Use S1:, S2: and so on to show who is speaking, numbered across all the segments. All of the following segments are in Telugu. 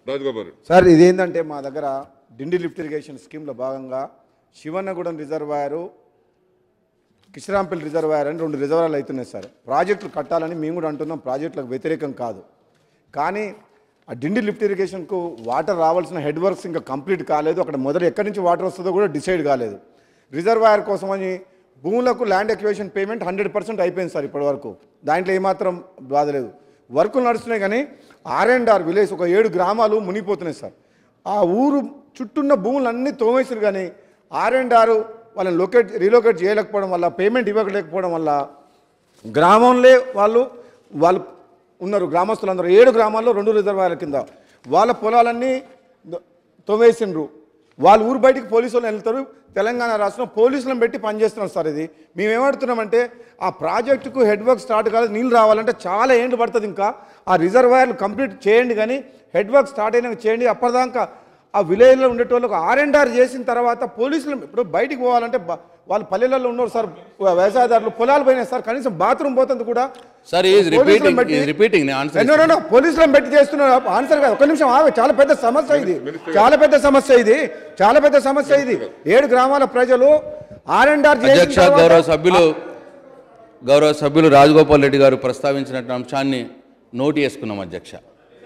S1: రాజగోపాల్ రెడ్డి
S2: సార్ ఇదేంటంటే మా దగ్గర డిండి లిఫ్ట్ ఇరిగేషన్ స్కీమ్లో భాగంగా శివన్నగూడెం రిజర్వాయరు కిషరాంపల్లి రిజర్వాయర్ అని రెండు రిజర్వాయర్లు అవుతున్నాయి సార్ ప్రాజెక్టులు కట్టాలని మేము కూడా అంటున్నాం ప్రాజెక్టులకు వ్యతిరేకం కాదు కానీ ఆ డిండి లిఫ్ట్ ఇరిగేషన్కు వాటర్ రావాల్సిన హెడ్ వర్క్స్ ఇంకా కంప్లీట్ కాలేదు అక్కడ మొదలు ఎక్కడి నుంచి వాటర్ వస్తుందో కూడా డిసైడ్ కాలేదు రిజర్వాయర్ కోసమని భూములకు land acquisition payment hundred percent అయిపోయింది సార్ ఇప్పటివరకు దాంట్లో ఏమాత్రం బాధ లేదు వర్కులు నడుస్తున్నాయి కానీ ఆర్ అండ్ ఆర్ విలేజ్ ఒక ఏడు గ్రామాలు మునిగిపోతున్నాయి సార్ ఆ ఊరు చుట్టూన్న భూములన్నీ తోమేసారు కానీ ఆర్ అండ్ ఆర్ వాళ్ళని లొకేట్ రీలొకేట్ చేయలేకపోవడం వల్ల పేమెంట్ ఇవ్వలేకపోవడం వల్ల గ్రామంలో వాళ్ళు వాళ్ళు ఉన్నారు గ్రామస్తులందరూ ఏడు గ్రామాల్లో రెండు రిజర్వాయర్ల కింద వాళ్ళ పొలాలన్నీ ద- తవ్వేసిండ్రు వాళ్ళ ఊరు బయటికి పోలీసు వాళ్ళు వెళ్తారు తెలంగాణ రాష్ట్రం పోలీసులను పెట్టి పనిచేస్తున్నాం సార్ ఇది మేము ఏమడుతున్నామంటే ఆ ప్రాజెక్టుకు హెడ్ వర్క్ స్టార్ట్ కాలేదు నీళ్ళు రావాలంటే చాలా ఏండ్లు పడుతుంది ఇంకా ఆ రిజర్వాయర్లు కంప్లీట్ చేయండి కానీ హెడ్ వర్క్ స్టార్ట్ అయినాక చేయండి అప్పటిదాకా ఆ విలేజ్లో ఉండేటోళ్ళకు ఆర్ అండ్ ఆర్ చేసిన తర్వాత పోలీసులు ఇప్పుడు బయటికి పోవాలంటే బ- వాళ్ళు పల్లెలలో ఉన్నారు సార్ వ్యవసాయదారులు పొలాలు పోయినాయి సార్ కనీసం బాత్రూమ్ పోతుంది కూడా
S3: సార్ ఈజ్
S2: పోలీసులను
S3: రిపీటింగ్
S2: పెట్టి-
S3: ఈజ్ రిపీటింగ్ నేను ఆన్సర్
S2: ఎన్నో రెండో పోలీసులను పెట్టి చేస్తున్నారు ఆన్సర్ కాదు ఒక నిమిషం ఆగే చాలా పెద్ద సమస్య ఇది చాలా పెద్ద సమస్య ఇది చాలా పెద్ద సమస్య ఇది ఏడు గ్రామాల ప్రజలు ఆర్ అండ్ ఆర్
S3: అధ్యక్ష గౌరవ సభ్యులు గౌరవ సభ్యులు రాజగోపాల్ రెడ్డి గారు ప్రస్తావించిన అంశాన్ని నోటు చేసుకున్నాం అధ్యక్ష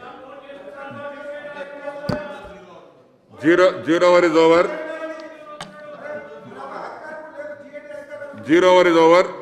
S1: zero zero over is over zero over is over